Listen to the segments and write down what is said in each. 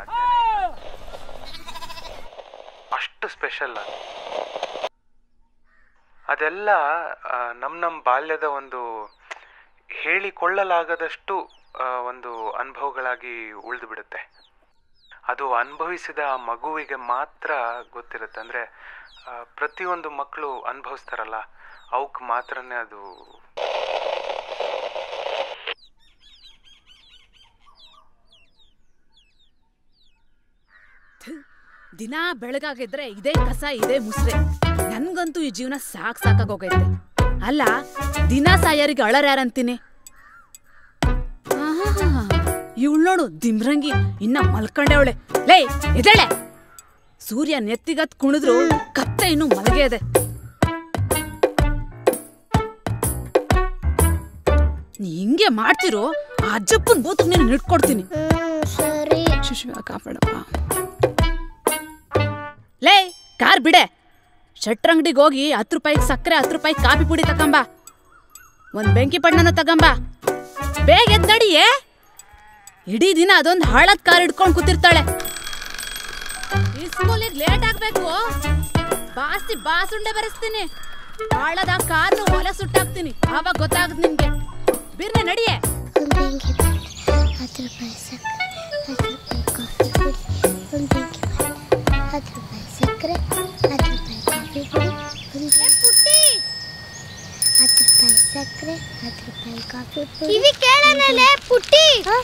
ಸಾಧ್ಯನೇ ಇಲ್ಲ. ಅಷ್ಟು ಸ್ಪೆಷಲ್ ಅದೆಲ್ಲ ನಮ್ಮ ನಮ್ಮ ಬಾಲ್ಯದ ಒಂದು ಹೇಳಿಕೊಳ್ಳಲಾಗದಷ್ಟು ಆ, ಒಂದು ಅನುಭವಗಳಾಗಿ ಉಳಿದು ಬಿಡುತ್ತೆ ಅದು ಅನುಭವಿಸಿದ ಆ ಮಗುವಿಗೆ ಮಾತ್ರ ಗೊತ್ತಿರುತ್ತೆ ಅಂದರೆ ಪ್ರತಿಯೊಂದು ಮಕ್ಕಳು ಅನುಭವಿಸ್ತಾರಲ್ಲ ಅವಕ್ಕೆ ಮಾತ್ರನೇ ಅದು ದಿನಾ ಬೆಳಗಾಗಿದ್ರೆ ಇದೇ ಕಸ ಇದೇ ಮುಸ್ರೆ ನನ್ಗಂತೂ ಈ ಜೀವನ ಸಾಕ್ ಸಾಕಾಗೋಗೈತೆ ಅಲ್ಲ ದಿನ ಸಾಯರಿಗೆ ಅಳರ್ ಯಾರಂತೀನಿ ಇವಳು ನೋಡು ದಿಮ್ರಂಗಿ ಇನ್ನ ಮಲ್ಕೊಂಡೆ ಅವಳೆ ಲೇ ಎದಳೆ ಸೂರ್ಯ ನೆತ್ತಿಗತ್ ಕುಣಿದ್ರು ಕತ್ತೆ ಇನ್ನು ಮಲಗೆ ಇದೆ ನೀ ಹಿಂಗೆ ಮಾಡ್ತಿರೋ ಆ ಅಜ್ಜಪ್ಪನ್ ಬೂತ್ ನೀನು ನಿಟ್ಕೊಡ್ತೀನಿ ಸರಿ ಶಿಶುವ ಕಾಪಾಡಪ್ಪ ಲೇ ಕಾರ್ ಬಿಡೆ ಶೆಟ್ರ್ ಅಂಗಡಿಗೆ ಹೋಗಿ ಹತ್ತು ರೂಪಾಯಿಗೆ ಸಕ್ಕರೆ ಹತ್ತು ರೂಪಾಯಿ ಕಾಫಿ ಪುಡಿ ತಗೊಂಬ ಒಂದ್ ಬೆಂಕಿ ಪಣ್ಣನು ತಗೊಂಬ ಬೇಗ ಎದ್ ನಡಿಯೇ ಇಡೀ ದಿನ ಅದೊಂದು ಹಾಳದ್ ಕಾರ್ ಹಿಡ್ಕೊಂಡ್ ಕೂತಿರ್ತಾಳೆ ಈ ಸ್ಕೂಲಿಗೆ ಲೇಟ್ ಆಗ್ಬೇಕು ಬಾಸಿ ಬಾಸುಂಡೆ ಬರೆಸ್ತೀನಿ ಹಾಳದ ಕಾರ್ನು ಹೊಲೆ ಸುಟ್ಟಾಕ್ತೀನಿ ಆವಾಗ ಗೊತ್ತಾಗುತ್ತೆ ನಿಮ್ಗೆ ಬಿರ್ನೆ ನಡಿಯೇ ಒಂದು ಬೆಂಕಿ ಪಟ್ಟೆ ಹತ್ತು ರೂಪಾಯಿ ಸಕ್ಕರೆ ಹತ್ತು ರೂಪಾಯಿ ಕಾಫಿ ಪುಡಿ ಒಂದು ಬೆಂಕಿ ಪಟ್ಟೆ ಹತ್ತು ರೂಪಾಯಿ ಸಕ್ಕರೆ ಹತ್ತು ರೂಪಾಯಿ ಕಾಫಿ ಪುಡಿ ಒಂದು ಪುಟ್ಟಿ ಹತ್ತು ರೂಪಾಯಿ ಸಕ್ಕರೆ ಹತ್ತು ರೂಪಾಯಿ ಕಾಫಿ ಪುಡಿ ಕಿವಿ ಕೇಳನಲೆ ಪುಟ್ಟಿ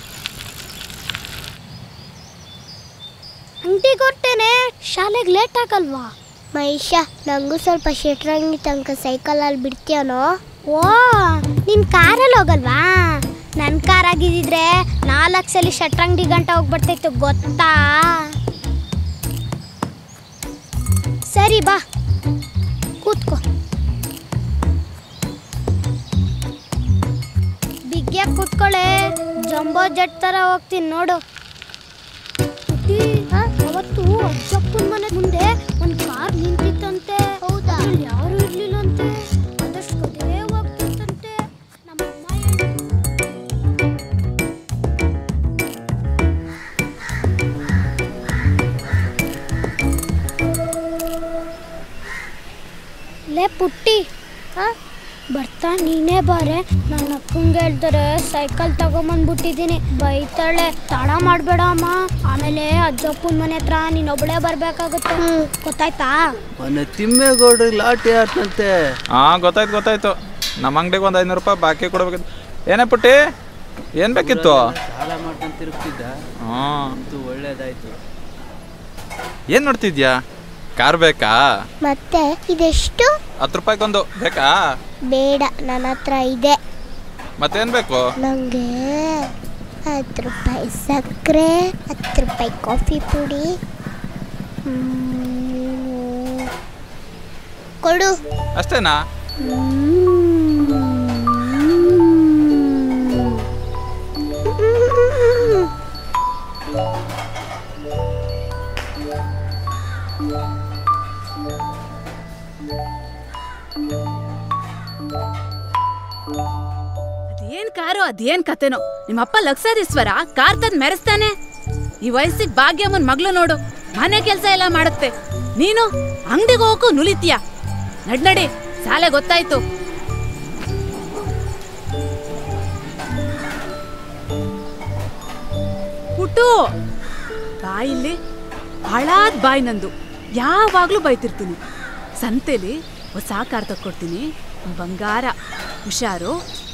ಅಂಗಡಿ ಕೊಟ್ಟೇನೆ ಶಾಲೆಗೆ ಲೇಟ್ ಆಗಲ್ವಾ ಮಹೇಶ ನಂಗೂ ಸ್ವಲ್ಪ ಶೆಟ್ರಂಗಿ ತನಕ ಸೈಕಲಲ್ಲಿ ಬಿಡ್ತೀಯನೋ ಓ ನಿನ್ ಕಾರಲ್ಲಿ ಹೋಗಲ್ವಾ ನನ್ನ ಕಾರ್ ಆಗಿದ್ದಿದ್ರೆ ನಾಲ್ಕು ಸಲ ಶಟ್ರಂಗಡಿ ಗಂಟ ಹೋಗ್ಬಿಡ್ತೈತು ಗೊತ್ತಾ ಸರಿ ಬಾ ಕೂತ್ಕೋ ಬಿಗ್ಯಾಗ ಕೂತ್ಕೊಳ್ಳೆ ಜಂಬೋ ಜಟ್ ತರ ಹೋಗ್ತೀನಿ ನೋಡು ಪುಟ್ಟಿ, ಅವತ್ತು ಅಜ್ಜಪ್ಪನ ಮನೆ ಮುಂದೆ ಒಂದು ಕಾರ್ ನಿಂತಿತ್ತಂತೆ ಹೌದಾ ಯಾರು ಇರ್ಲಿಲ್ಲಂತೆ ಅದಷ್ಟು ಗದೇ ಹೋಗ್ತಿತ್ತಂತೆ ನಮ್ಮಮ್ಮ ಹೇಳಿದ್ರು. ಲೇ ಪುಟ್ಟಿ ಹಾ ಬರ್ತಾ ನೀನೇ ಬಾರೆ ನನ್ನ ಅಕ್ಕಂಗೆ ಹೇಳ್ತಾರೆ ಸೈಕಲ್ ತಗೊಂಬಂದ್ಬಿಟ್ಟಿದ್ದೀನಿ ಬೈತಾಳೆ ತಡ ಮಾಡಬೇಡ ಅಮ್ಮ ಆಮೇಲೆ ಅಜ್ಜಪ್ಪನ ಮನೆ ಹತ್ರ ನೀನೊಬ್ಳೆ ಬರ್ಬೇಕಾಗುತ್ತೆ ಗೊತ್ತಾಯ್ತಾ ಮೊನ್ನೆ ತಿಮ್ಮೇಗೌಡ್ರಿಗೆ ಲಾಟಿ ಆತಂತೆ ಹಾಂ ಗೊತ್ತಾಯ್ತು ಗೊತ್ತಾಯ್ತು ನಮ್ಮ ಅಂಗಡಿಗೆ ಒಂದು ಐನೂರು ರೂಪಾಯಿ ಬಾಕಿ ಕೊಡ್ಬೇಕಿತ್ತು ಏನೇ ಪುಟ್ಟಿ ಏನು ಬೇಕಿತ್ತು ಸಾಲ ಮಾಡ್ಕೊಂಡು ತಿರುಗ್ತಿದ್ದ ಹಾಂ ಅಂತೂ ಒಳ್ಳೇದಾಯ್ತು ಏನು ನೋಡ್ತಿದ್ಯಾ ಕಾರ್ ಬೇಕಾ ಮತ್ತೆ ಇದೆಷ್ಟು ಹತ್ತು ರೂಪಾಯಿಗೊಂದು ಬೇಕಾ ಬೇಡ ನನ್ನ ಹತ್ರ ಇದೆ ಮತ್ತೇನು ಬೇಕು ನನಗೆ ಹತ್ತು ರೂಪಾಯಿ ಸಕ್ಕರೆ ಹತ್ತು ರೂಪಾಯಿ ಕಾಫಿ ಪುಡಿ ಹ್ಮ್, ಕೊಡು ಅಷ್ಟೇನಾ ಅದೇನ್ ಕಾರು ಅದೇನ್ ಕತೆನೋ ನಿಮ್ಮಪ್ಪ ಲಕ್ಷಾಧೀಶ್ವರ ಕಾರ್ ತಂದ್ ಮೆರೆಸ್ತಾನೆ ಈ ವಯಸ್ಸಿಗೆ ಭಾಗ್ಯಮ್ಮನ್ ಮಗ್ಳು ನೋಡು ಮನೆ ಕೆಲಸ ಎಲ್ಲ ಮಾಡುತ್ತೆ ನೀನು ಅಂಗಡಿಗೆ ಹೋಗಕ್ಕೂ ನುಲಿತೀಯ ನಡ್ ನಡಿ ಸಾಲೆ ಗೊತ್ತಾಯ್ತು ಪುಟ್ಟು ಬಾಯಿಲ್ಲಿ ಹಳಾದ್ ಬಾಯಿ ನಂದು ಯಾವಾಗ್ಲೂ ಬೈತಿರ್ತೀನಿ ಸಂತೆಲಿ ಹೊಸ ಕಾರ್ ತಕ್ಕೊಡ್ತೀನಿ ಬಂಗಾರ ಹುಷಾರು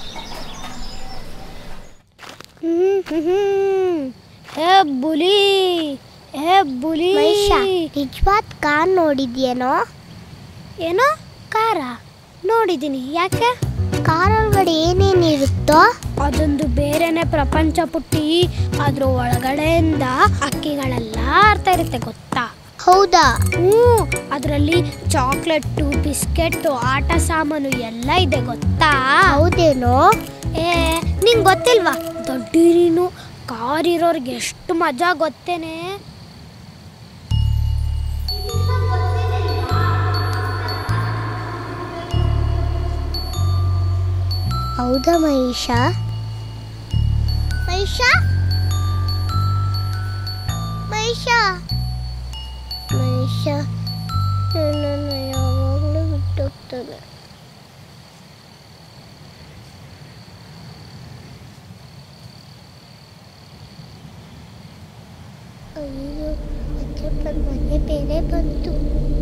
ಏ ಬುಲಿ ಏ ಬುಲಿ ನಿಜವಾದ ಕಾರ್ ನೋಡಿದ್ಯೇನೋ ಏನೋ ಕಾರ ನೋಡಿದ್ದೀನಿ ಯಾಕೆ ಕಾರ್ ಒಳಗಡೆ ಏನೇನಿರುತ್ತೋ ಅದೊಂದು ಬೇರೆನೆ ಪ್ರಪಂಚ ಪುಟ್ಟಿ ಅದ್ರ ಒಳಗಡೆಯಿಂದ ಅಕ್ಕಿಗಳೆಲ್ಲ ಆಡ್ತಾ ಇರುತ್ತೆ ಗೊತ್ತಾ ಹೌದಾ ಹ್ಞೂ ಅದರಲ್ಲಿ ಚಾಕ್ಲೇಟು ಬಿಸ್ಕೆಟ್ಟು ಆಟ ಸಾಮಾನು ಎಲ್ಲ ಇದೆ ಗೊತ್ತಾ ಹೌದೇನೋ ಏ ನಿಂಗೆ ಗೊತ್ತಿಲ್ವಾ ದೊಡ್ಡೀನು ಕಾರ್ ಇರೋರ್ಗೆ ಎಷ್ಟು ಮಜಾ ಗೊತ್ತೇನೆ ಹೌದಾ ಮಹೇಶ ಮಹೇಶ ಮಹೇಶ ಮಹೇಶ ನನ್ನನ್ನು ಯಾವಾಗಲೂ ಬಿಟ್ಟೋಗ್ತಾನೆ ಅಯ್ಯೋ ಅಜ್ಜಪ್ಪನ ಮನೆ ಬೇರೆ ಬಂತು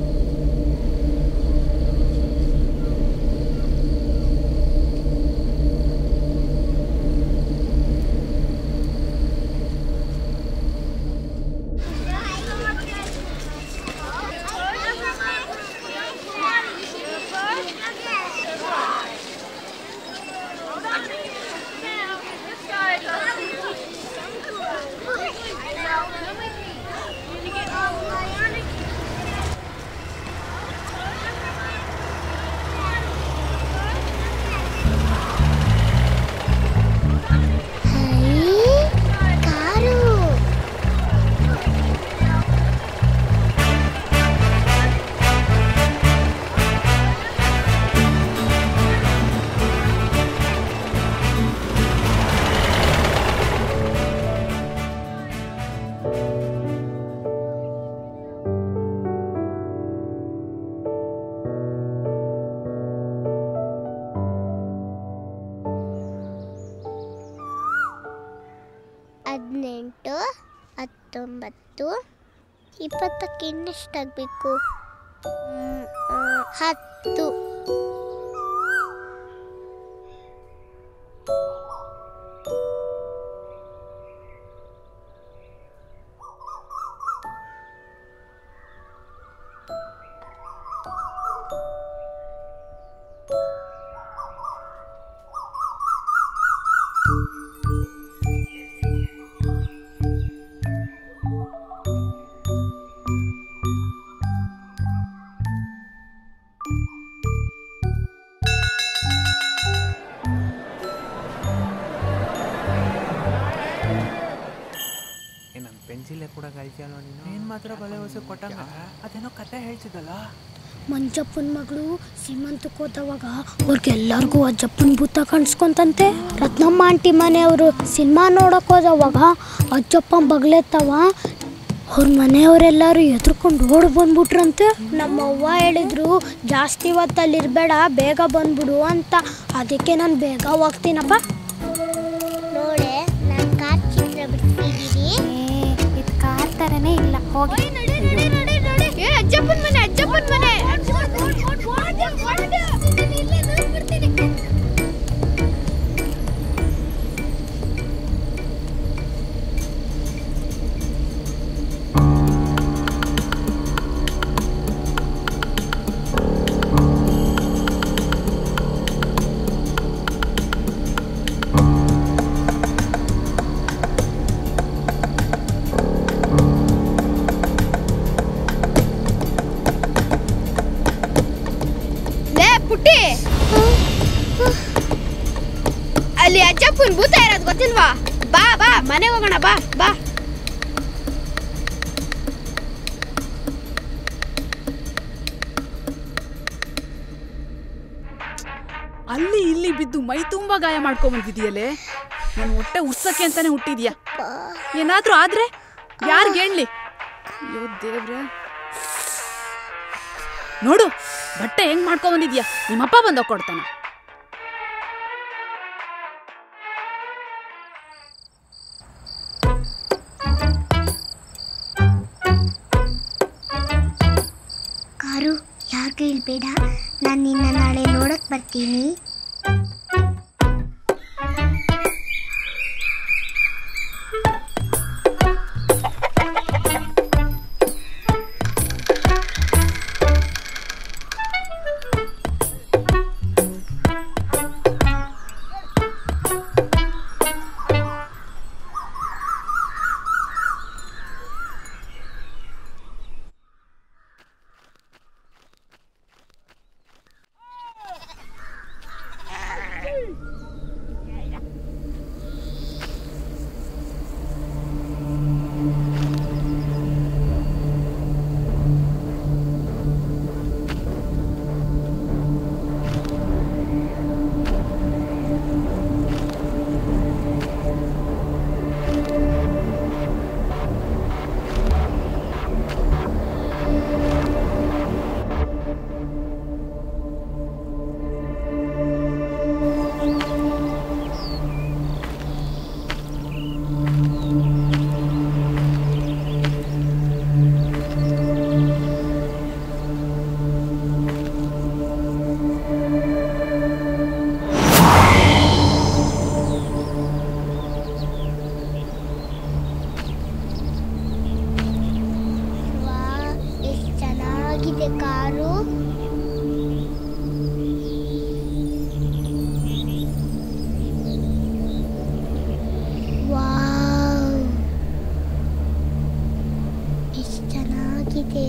ಹೈ, ಕಾರು ಹದಿನೆಂಟು ಹತ್ತೊಂಬತ್ತು ಇಪ್ಪತ್ತಕ್ಕೆ ಇನ್ನೆಷ್ಟಾಗಬೇಕು ಹತ್ತು ನನ್ನ ಪೆನ್ಸಿಲೇ ಕೂಡ ಕಳಿಸಲ್ಲ ನೀನು ಏನು ಮಾತ್ರ ಬಲೆ ಹೊಸ ಕೊಟ್ಟಂಗ ಅದೇನೋ ಕತೆ ಹೇಳ್ತಿದ್ದಲ್ಲ ಮಂಜಪ್ಪನ ಮಗಳು ಸೀಮಂತಕ್ಕೆ ಹೋದವಾಗ ಅವ್ರಿಗೆಲ್ಲರಿಗೂ ಅಜ್ಜಪ್ಪನ ಭೂತ ಕಾಣಿಸ್ಕೊಂತಂತೆ ರತ್ನಮ್ಮ ಆಂಟಿ ಮನೆಯವರು ಸಿನಿಮಾ ನೋಡಕ್ ಹೋದವಾಗ ಅಜ್ಜಪ್ಪ ಬಗ್ಲೆತ್ತವ ಅವ್ರ ಮನೆಯವರೆಲ್ಲರೂ ಎದ್ರುಕೊಂಡು ಓಡ್ ಬಂದ್ಬಿಟ್ರಂತೆ ನಮ್ಮ ಅವ್ವ ಹೇಳಿದ್ರು ಜಾಸ್ತಿ ಹೊತ್ತಲ್ಲಿ ಇರಬೇಡ ಬೇಗ ಬಂದ್ಬಿಡು ಅಂತ ಅದಕ್ಕೆ ನಾನು ಬೇಗ ಹೋಗ್ತೀನಪ್ಪ ನೋಡೆ ನಾನು ಕಾರ್ ಚಿತ್ರ ಬಿಡ್ತಿದ್ದೀನಿ ಇದು ಕಾರ್ ಥರನೇ ಇಲ್ಲ ಹೋಗಿ ಏ ಅಜ್ಜಪ್ಪನ ಮನೆ ಅಜ್ಜಪ್ಪನ ಮನೆ ಲೇ ಪುಟ್ಟಿ ಅಲ್ಲಿ ಅಜ್ಜಪ್ಪನ ಭೂತ ಇರೋದು ಗೊತ್ತಿಲ್ವಾ ಬಾ ಬಾ ಮನೆಗೆ ಹೋಗೋಣ ಬಾ ಬಾ ಅಲ್ಲಿ ಇಲ್ಲಿ ಬಿದ್ದು ಮೈ ತುಂಬಾ ಗಾಯ ಮಾಡ್ಕೊಂಡ್ ಬಂದಿದೀಯಲೇ ನಾನು ಹೊಟ್ಟೆ ಉರ್ಸಕ್ಕೆ ಅಂತಾನೆ ಹುಟ್ಟಿದ್ಯಾ ಏನಾದ್ರೂ ಆದ್ರೆ ಯಾರ್ಗ್ ಹೇಳಿ ಅಯ್ಯೋ ದೇವ್ರೆ ನೋಡು ಬಟ್ಟೆ ಹೆಂಗ್ ಮಾಡ್ಕೊಂಡ್ ಬಂದಿದ್ಯಾ ನಿಮ್ಮಪ್ಪ ಬಂದ ಕೊಡ್ತಾನ ಕಾರು ಯಾರಿಗೂ ಇಲ್ಬೇಡ ನಾನು ನಿನ್ನ ನಾಳೆ ನೋಡಕ್ ಬರ್ತೀನಿ ಚೆನ್ನಾಗಿದೆ ಕಾರು ವಾವ್ ಎಷ್ಟು ಚೆನ್ನಾಗಿದೆ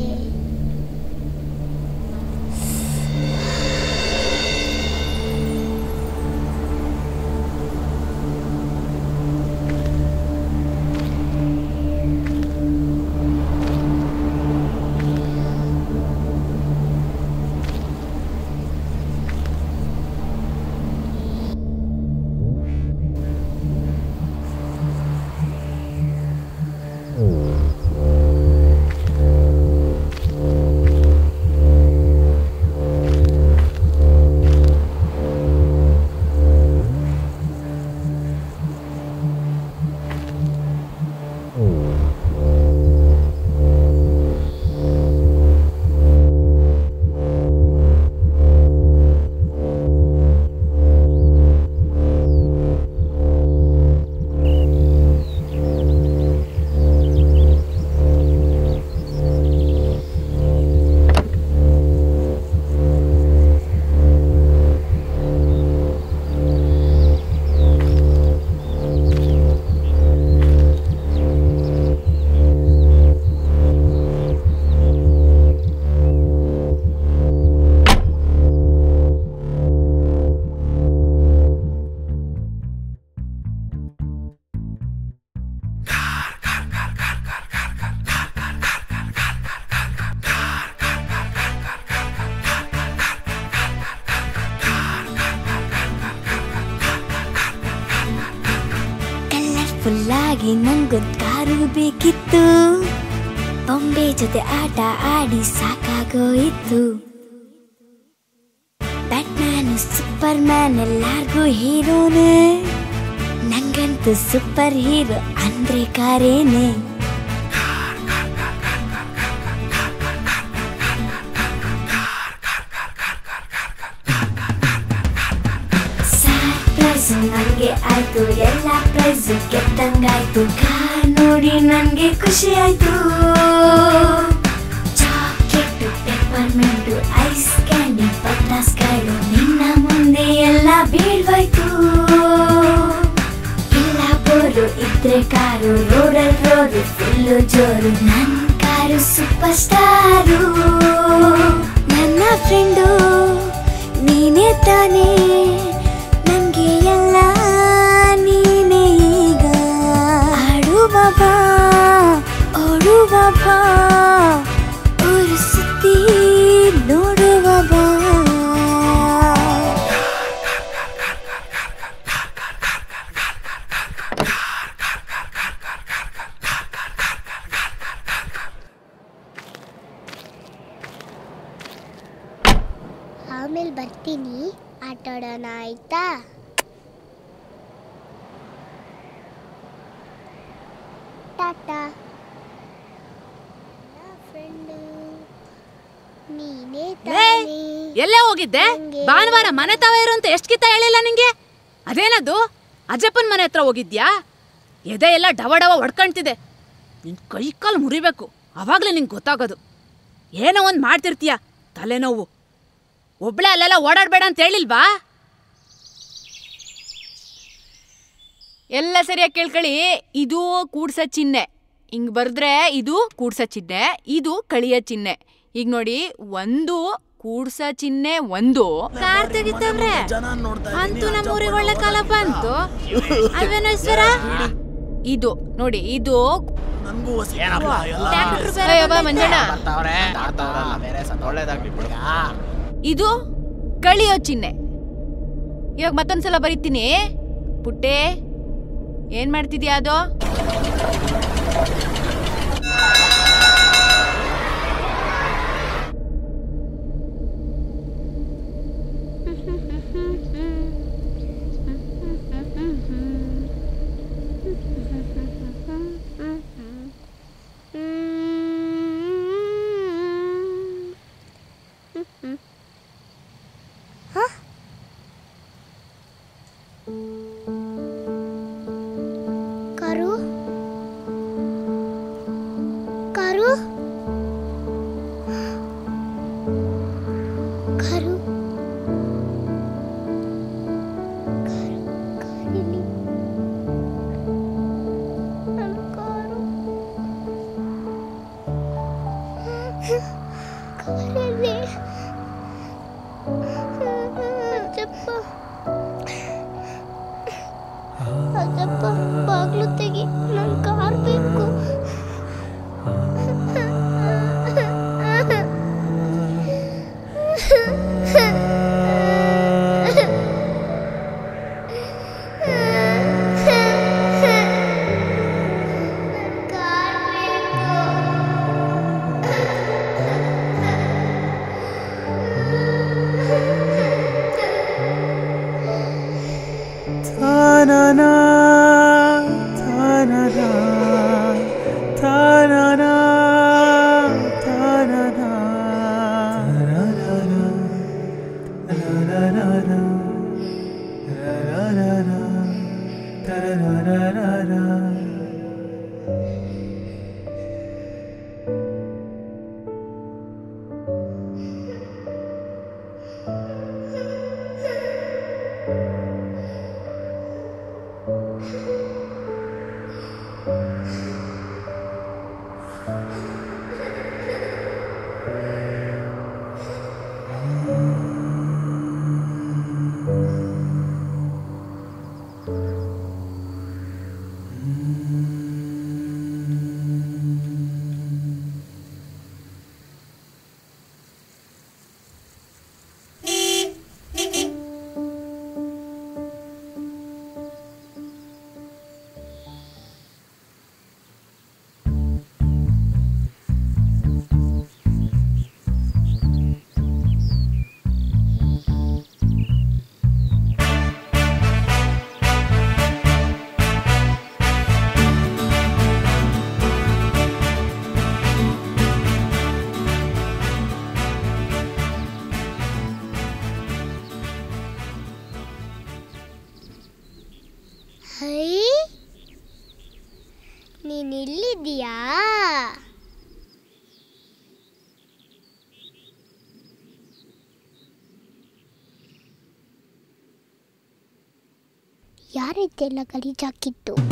ಕಲರ್ಫುಲ್ ಆಗಿ ನಂಗೊಂದ್ ಕಾರು ಬೇಕಿತ್ತು ಬೊಂಬೆ ಜೊತೆ ಆಟ ಆಡಿ ಸಾಕಾಗೋಯಿತ್ತು ಬ್ಯಾಟ್ಮ್ಯಾನ್ ಸೂಪರ್ ಮ್ಯಾನ್ ಎಲ್ಲಾರ್ಗೂ ಹೀರೋನೇ ನಂಗಂತೂ ಸೂಪರ್ ಹೀರೋ ಅಂದ್ರೆ ಕಾರೇನೆ ಸರ್ಪ್ರೈಸ್ ನಂಗೆ ಆಯ್ತು ಎಲ್ಲ ಪ್ರೈಸ್ ಗೆದ್ದಂಗಾಯ್ತು ಕಾರ್ ನೋಡಿ ನಂಗೆ ಖುಷಿ ಆಯ್ತು ಚಾಕ್ಲೇಟ್ ಪೆಪ್ಪರ್ಮೆಂಟು ಐಸ್ ಕ್ಯಾಂಡಿ ಪಟಾಸ್ಗಳು ನಿನ್ನ ಮುಂದೆ ಎಲ್ಲ ಬೀಳ್ವಾಯ್ತು ಇಲ್ಲ ಬೋರು ಇದ್ರೆ ಕಾರು ರೋಡಲ್ ರೋಡು ಫುಲ್ಲು ಜೋರು ನನ್ ಕಾರು ಸೂಪರ್ ಸ್ಟಾರು ನನ್ನ ಫ್ರೆಂಡು ನೀನೇ ತಾನೇ ನಂಗೆ ಎಲ್ಲ ನೀನೇ ಈಗ ಆಡುವ ಬಾ ಓಡುವ ಬಾ ಊರು ಸುತ್ತಿ ನೋಡುವ ಬಾ ಆಮೇಲೆ ಬರ್ತೀನಿ ಆಟ ಆಡೋಣ ಆಯ್ತಾ ಟಾಟಾ ಫ್ರೆಂಡು ನೀನೇ ತಾನೇ ಎಲ್ಲೇ ಹೋಗಿದ್ದೆ ನಂಗೆ- ಭಾನುವಾರ ಮನೆ ತಾವ ಇರು ಅಂತ ಎಷ್ಟು ಕಿತ್ತ ಹೇಳಿಲ್ಲ ನಿಂಗೆ ಅದೇನದು ಅಜ್ಜಪ್ಪನ ಮನೆ ಹತ್ರ ಹೋಗಿದ್ಯಾ ಎದೆ ಎಲ್ಲ ಡವ ಡವ ಹೊಡ್ಕಂತಿದೆ ನಿನ್ ಕೈ ಕಾಲು ಮುರಿಬೇಕು ಅವಾಗ್ಲೇ ನಿಂಗೆ ಗೊತ್ತಾಗೋದು ಏನೋ ಒಂದು ಮಾಡ್ತಿರ್ತೀಯ ತಲೆನೋವು ಒಬ್ಳೆ ಅಲ್ಲೆಲ್ಲ ಓಡಾಡ್ಬೇಡ ಅಂತ ಹೇಳಿಲ್ವಾ ಎಲ್ಲ ಸರಿಯಾಗಿ ಕೇಳ್ಕೊಳ್ಳಿ ಇದು ಕೂಡ್ಸ ಚಿಹ್ನೆ ಹಿಂಗ್ ಬರ್ದ್ರೆ ಇದು ಕೂಡ್ಸ ಚಿಹ್ನೆ ಇದು ಕಳಿಯ ಚಿಹ್ನೆ ಈಗ ನೋಡಿ ಒಂದು ಕೂಡ್ಸ ಚಿಹ್ನೆ ಒಂದು ಕಾರ್ ತೆಗಿತವ್ರೆ ಅಂತೂ ನಮ್ಮ ಊರಿಗೆ ಒಳ್ಳೆ ಕಾಲ ಬಂತು ಅವೇನೋ ಈಶ್ವರ ಇದು ನೋಡಿ ಇದು ಟ್ಯಾಕ್ಟ್ರು ಬೇರೆ ಅಯ್ಯವ್ವ, ಮಂಜಣ್ಣ ಇದು ಕಳಿಯೋ ಚಿಹ್ನೆ ಇವಾಗ ಮತ್ತೊಂದ್ಸಲ ಬರೀತೀನಿ ಪುಟ್ಟೆ ಏನ್ ಮಾಡ್ತಿದ್ಯಾ ಅದು ಕಾರು ಕಾರು ಕಾರಲ್ಲಿ ಅಜ್ಜಪ್ಪ ಅಜ್ಜಪ್ಪ ಬಾಗ್ಲು ತೆಗಿ ನನ್ ಕಾರ್ ಬೇಕು Ta-na-na, ta-na-na, ta-na-na, ta-na-na, ra-ra-ra-ra, ra-ra-ra-ra, ra-ra-ra-ra, ta-ra-ra-ra-ra-ra. High ನೀನ್ ಇಲ್ಲಿದ್ದೀಯಾ ಯಾರಿದ್ದೆಲ್ಲ ಗಲೀಜಾಕಿತ್ತು